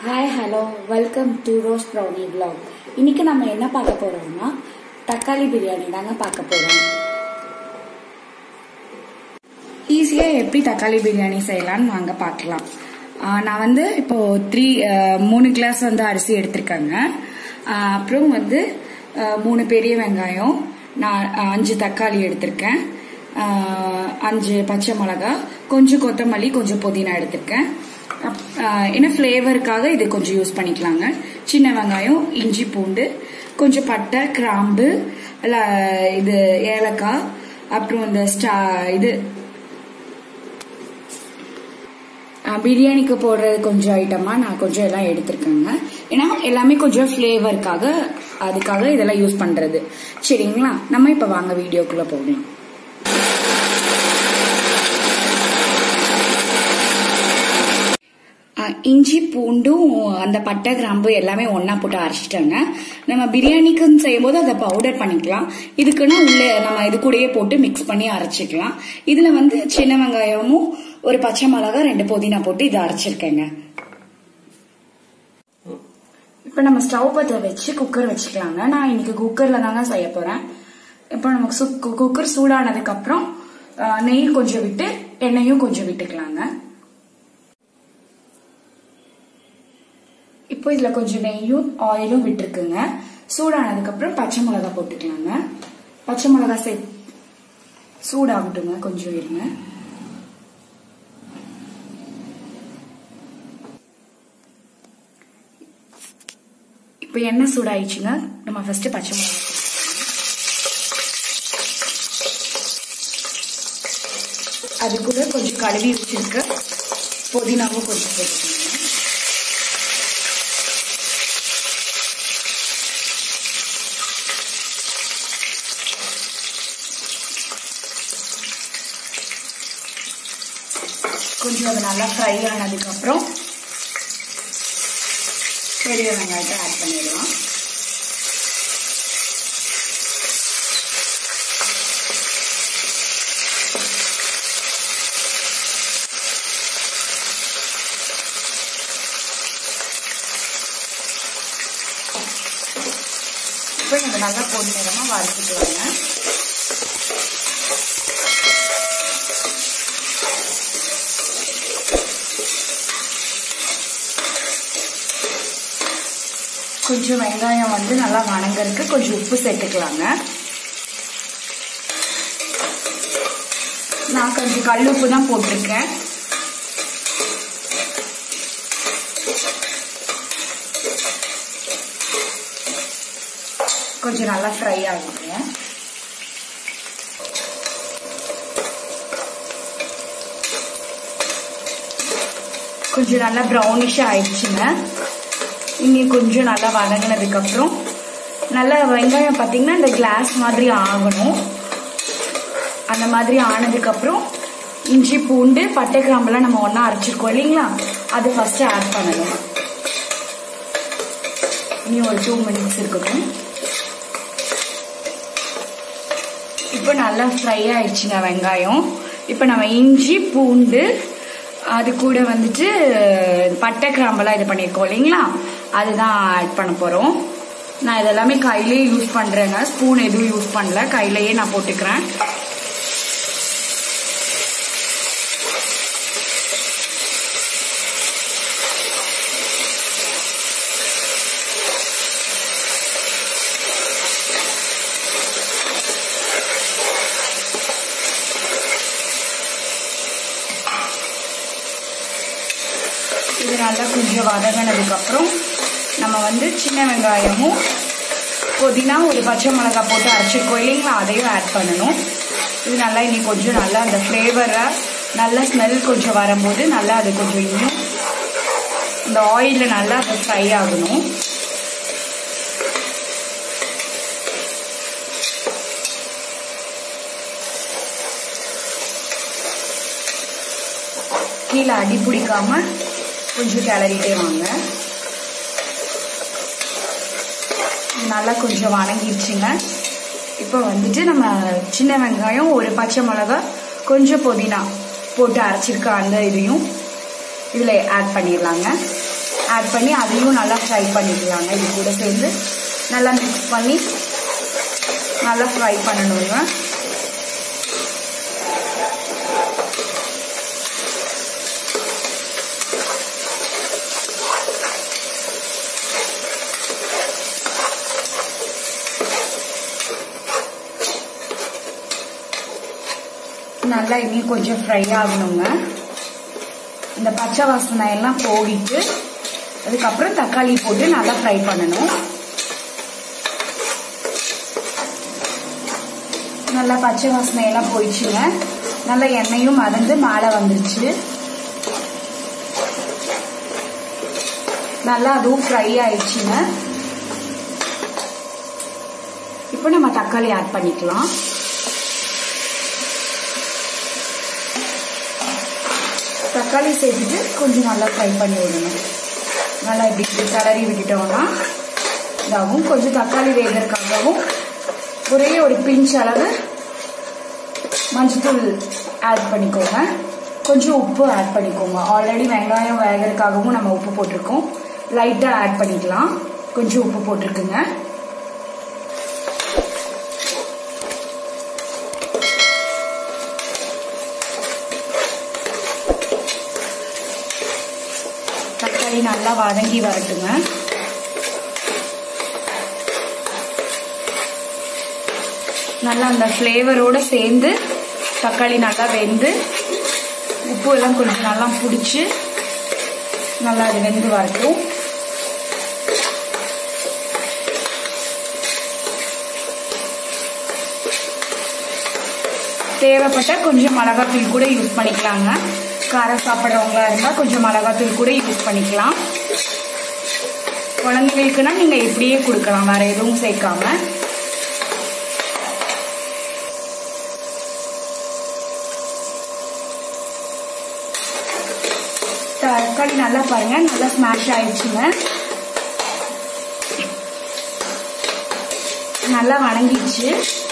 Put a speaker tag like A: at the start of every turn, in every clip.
A: Hi hello welcome to Rose Brownie vlog இன்னைக்கு நம்ம என்ன பார்க்க போறோம்னா தக்காளி பிரியாணி தாங்க பார்க்க போறோம் ஈஸியாக எப்படி தக்காளி பிரியாணி செய்யலாம்னு வாங்க பார்க்கலாம் ஆஹ் நான் வந்து இப்போ த்ரீ மூணு கிளாஸ் வந்து அரிசி எடுத்திருக்கேங்க ஆஹ் அப்புறம் வந்து ஆஹ் மூணு பெரிய வெங்காயம் நான் அஞ்சு தக்காளி எடுத்திருக்கேன் ஆஹ் அஞ்சு பச்சை மிளகா கொஞ்சம் கொத்தமல்லி கொஞ்சம் புதினா எடுத்திருக்கேன் அப்- ஆஹ் என்ன ஃப்ளேவருக்காக இது கொஞ்சம் யூஸ் பண்ணிக்கலாங்க சின்ன வெங்காயம் இஞ்சி பூண்டு கொஞ்சம் பட்டை கிராம்பு இல்ல- இது ஏலக்காய் அப்புறம் இந்த ஸ்டா இது ஆஹ் பிரியாணிக்கு போடுறது கொஞ்சம் ஐட்டமா நான் கொஞ்சம் எல்லாம் எடுத்திருக்கேங்க ஏன்னா எல்லாமே கொஞ்சம் ஃப்ளேவருக்காக அதுக்காக இதெல்லாம் யூஸ் பண்றது சரிங்களா நம்ம இப்ப வாங்க வீடியோக்குள்ள போகலாம் ஆஹ் இஞ்சி பூண்டும் அந்த பட்டை கிராம்பு எல்லாமே ஒண்ணா போட்டு அரைச்சிட்டேங்க நம்ம பிரியாணிக்குன்னு செய்யும்போது அதை பவுடர் பண்ணிக்கலாம் இதுக்குன்னா உள்ள நம்ம இது கூடயே போட்டு மிக்ஸ் பண்ணி அரைச்சிக்கலாம் இதுல வந்து சின்ன வெங்காயமும் ஒரு பச்சை மிளகா ரெண்டு புதினா போட்டு இதை அரைச்சிருக்கேங்க இப்ப நம்ம ஸ்டவ் பத்த வச்சு குக்கர் வச்சுக்கலாங்க நான் இன்னைக்கு குக்கர்ல தாங்க செய்ய போறேன் இப்ப நமக்கு சு- கு- குக்கர் சூடானதுக்கு அப்புறம் ஆஹ், நெய் கொஞ்சம் விட்டு எண்ணெயும் கொஞ்சம் விட்டுக்கலாங்க இப்போ இதுல கொஞ்சம் நெய்யும் ஆயிலும் விட்டுருக்குங்க சூடானதுக்கு அப்புறம் பச்சை மிளகா போட்டுக்கலாங்க பச்சை மிளகா சே சூடாகட்டுங்க கொஞ்சம் இருங்க இப்போ எண்ணெய் சூடாயிடுச்சுங்க நம்ம ஃபர்ஸ்ட் பச்சை மிளகா போட்டுக்கலாம். அது கூட கொஞ்சம் கழுவி வச்சிருக்க புதினாவும் கொஞ்சம் போட்டுக்கோங்க கொஞ்சம் அது நல்லா ஃப்ரை ஆனதுக்கு அப்புறம் பெரிய வெங்காயத்தை ஆட் பண்ணிடலாம் இப்போ நம்ம நல்லா பொன்னிறமா வறுத்துக்கலாங்க கொஞ்சம் வெங்காயம் வந்து நல்லா வணங்கறதுக்கு கொஞ்சம் உப்பு சேர்த்துக்கலாங்க நான் கொஞ்சம் கல் உப்பு தான் போட்டிருக்கேன் கொஞ்சம் நல்லா ஃப்ரை ஆகுங்க கொஞ்சம் நல்லா ப்ரௌனிஷ் ஆயிடுச்சுங்க இனி கொஞ்சம் நல்லா வதங்கினதுக்கு அப்புறம் நல்லா வெங்காயம் பார்த்தீங்கன்னா இந்த கிளாஸ் மாதிரி ஆகணும் அந்த மாதிரி ஆனதுக்கு அப்புறம் இஞ்சி பூண்டு பட்டை கிராம்பெல்லாம் நம்ம ஒண்ணா அரைச்சிருக்கோம் இல்லைங்களா அது ஃபர்ஸ்ட் ஆட் பண்ணணும் இனி ஒரு டூ மினிட்ஸ் இருக்கட்டும் இப்போ நல்லா ஃப்ரை ஆயிடுச்சுங்க வெங்காயம் இப்போ நம்ம இஞ்சி பூண்டு அது கூட வந்துட்டு பட்டை கிராம்பெல்லாம் இது பண்ணியிருக்கோம் இல்லைங்களா அதுதான் ஆட் பண்ண போகிறோம் நான் இதெல்லாமே கையிலேயே யூஸ் பண்ணுறேங்க ஸ்பூன் எதுவும் யூஸ் பண்ணல கையிலேயே நான் போட்டுக்கிறேன் இது நல்லா கொஞ்சம் வதங்கினதுக்கு அப்புறம் நம்ம வந்து சின்ன வெங்காயமும் புதினா ஒரு பச்சை மிளகாய் போட்டு அரைச்சிருக்கோம் இல்லைங்களா அதையும் ஆட் பண்ணணும் இது நல்லா இனி கொஞ்சம் நல்லா அந்த ஃப்ளேவரை நல்ல ஸ்மெல் கொஞ்சம் வரும்போது நல்லா அது கொஞ்சம் இன்னும் இந்த ஆயிலில் நல்லா அது ஃப்ரை ஆகணும் கீழே அடி பிடிக்காம கொஞ்சம் கிளறிட்டே வாங்க இது நல்லா கொஞ்சம் வணங்கிடுச்சுங்க இப்போ வந்துட்டு நம்ம சின்ன வெங்காயம் ஒரு பச்சை மிளகா கொஞ்சம் புதினா போட்டு அரைச்சிருக்க அந்த இதையும் இதில் ஆட் பண்ணிடலாங்க ஆட் பண்ணி அதையும் நல்லா ஃப்ரை பண்ணிக்கலாங்க இது கூட சேர்ந்து நல்லா மிக்ஸ் பண்ணி நல்லா ஃப்ரை பண்ணணுங்க நல்லா இன்னும் கொஞ்சம் ஃப்ரை ஆகணுங்க இந்த பச்சை வாசனை எல்லாம் போகிட்டு அதுக்கப்புறம் தக்காளி போட்டு நல்லா ஃப்ரை பண்ணணும் நல்லா பச்சை வாசனை எல்லாம் போயிடுச்சுங்க நல்லா எண்ணெயும் மறந்து மேலே வந்துருச்சு நல்லா அதுவும் ஃப்ரை ஆயிடுச்சுங்க இப்போ நம்ம தக்காளி ஆட் பண்ணிக்கலாம் தக்காளி சேர்த்துட்டு கொஞ்சம் நல்லா ஃப்ரை பண்ணி விடணும் நல்லா இப்படி கலரி விட்டுட்டோம்னா இதாகும் கொஞ்சம் தக்காளி வேகிறதுக்காகவும் ஒரே ஒரு பிஞ்ச் அளவு மஞ்சத்தூள் ஆட் பண்ணிக்கோங்க கொஞ்சம் உப்பு ஆட் பண்ணிக்கோங்க ஆல்ரெடி வெங்காயம் வேகிறதுக்காகவும் நம்ம உப்பு போட்டிருக்கோம் லைட்டாக ஆட் பண்ணிக்கலாம் கொஞ்சம் உப்பு போட்டிருக்குங்க தக்காளி நல்லா வதங்கி வரட்டுங்க நல்லா அந்த ஃப்ளேவரோட சேர்ந்து தக்காளி நல்லா வெந்து உப்பு எல்லாம் கொஞ்சம் நல்லா பிடிச்சி நல்லா அது வெந்து வரட்டும் தேவைப்பட்ட கொஞ்சம் மிளகாத்தூள் கூட யூஸ் பண்ணிக்கலாங்க காரம் சாப்பிட்றவங்களா இருந்தால் கொஞ்சம் மிளகாத்தூள் கூட யூஸ் பண்ணிக்கலாம் குழந்தைங்களுக்குன்னா நீங்கள் இப்படியே கொடுக்கலாம் வேற எதுவும் சேர்க்காம தக்காளி நல்லா பாருங்க நல்லா ஸ்மாஷ் ஆயிடுச்சுங்க நல்லா வணங்கிடுச்சு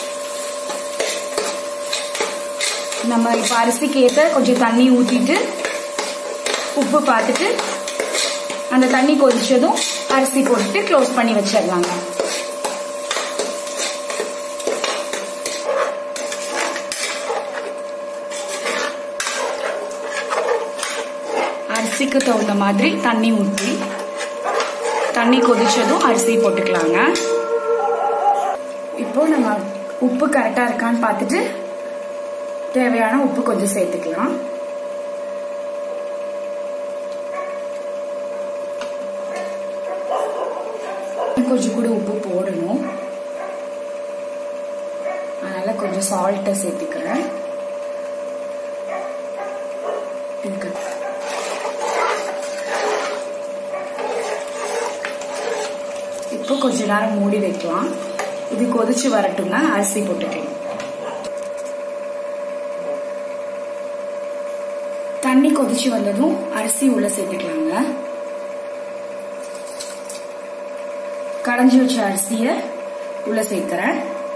A: நம்ம இப்போ அரிசிக்கு ஏற்ற கொஞ்சம் தண்ணி ஊற்றிட்டு உப்பு பார்த்துட்டு அந்த தண்ணி கொதிச்சதும் அரிசி போட்டுட்டு க்ளோஸ் பண்ணி வச்சிடலாங்க அரிசிக்கு தகுந்த மாதிரி தண்ணி ஊற்றி தண்ணி கொதிச்சதும் அரிசி போட்டுக்கலாங்க இப்போ நம்ம உப்பு கரெக்டாக இருக்கான்னு பார்த்துட்டு தேவையான உப்பு கொஞ்சம் சேர்த்துக்கலாம் கொஞ்சம் கூட உப்பு போடணும் அதனால கொஞ்சம் சால்ட்டை சேர்த்துக்கிறேன் இதுக்கு இப்போ கொஞ்ச நேரம் மூடி வைக்கலாம் இது கொதிச்சு வரட்டுங்க அரிசி போட்டுக்கலாம் தண்ணி கொதிச்சு வந்ததும் அரிசி உள்ள சேர்த்துக்கலாங்க கடைஞ்சி வச்ச அரிசிய உள்ள சேர்க்கிறேன்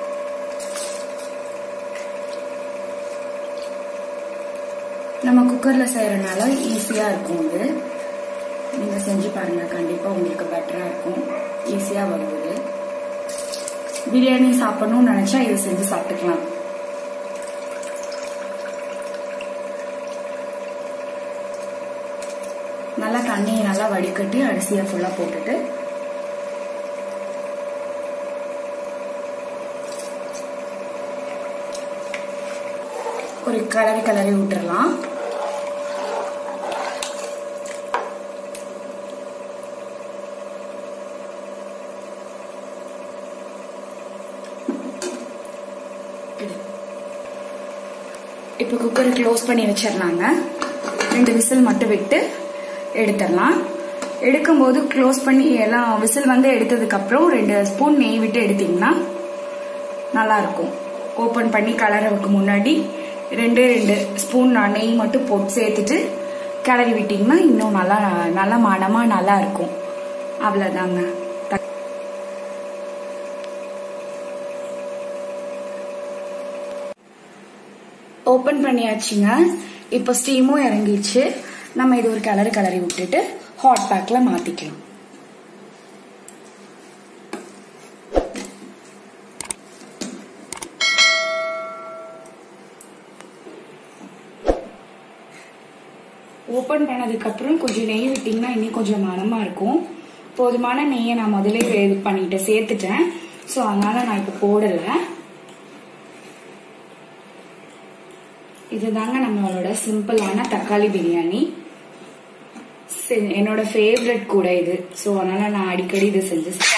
A: நம்ம குக்கர்ல செய்யறதுனால ஈஸியா இருக்கும் இது நீங்க செஞ்சு பாருங்க கண்டிப்பா உங்களுக்கு பெட்டரா இருக்கும் ஈஸியா வருது பிரியாணி சாப்பிடணும்னு நினைச்சா இதை செஞ்சு சாப்பிட்டுக்கலாம் நல்லா தண்ணியை நல்லா வடிகட்டி அரிசியை ஃபுல்லா போட்டுட்டு ஒரு கலரி கலரி விட்டுறலாம் இப்போ குக்கரை க்ளோஸ் பண்ணி வச்சிடலாங்க ரெண்டு விசில் மட்டும் விட்டு எடுத்துடலாம் எடுக்கும்போது க்ளோஸ் பண்ணி எல்லாம் விசில் வந்து எடுத்ததுக்கப்புறம் ரெண்டு ஸ்பூன் நெய் விட்டு எடுத்தீங்கன்னா நல்லா இருக்கும் ஓப்பன் பண்ணி கலரவுக்கு முன்னாடி ரெண்டு ரெண்டு ஸ்பூன் நெய் மட்டும் போட்டு சேர்த்துட்டு கிளறி விட்டிங்கன்னா இன்னும் நல்லா நல்லா மனமாக நல்லா இருக்கும் அவ்வளோதாங்க ஓப்பன் பண்ணியாச்சுங்க இப்போ ஸ்டீமும் இறங்கிடுச்சு நம்ம இது ஒரு கலர் கலரி விட்டுட்டு ஹாட் பேக்ல மாத்திக்கலாம் ஓப்பன் பண்ணதுக்கு அப்புறம் கொஞ்சம் நெய் விட்டீங்கன்னா இன்னும் கொஞ்சம் மனமா இருக்கும் போதுமான நெய்யை நான் முதல்ல இது பண்ணிட்டு சேர்த்துட்டேன் ஸோ அதனால நான் இப்போ போடல இதுதாங்க நம்மளோட சிம்பிளான தக்காளி பிரியாணி சி- என்னோட ஃபேவரட் கூட இது ஸோ அதனால நான் அடிக்கடி இது செஞ்சு சாப்பிடுவேன்.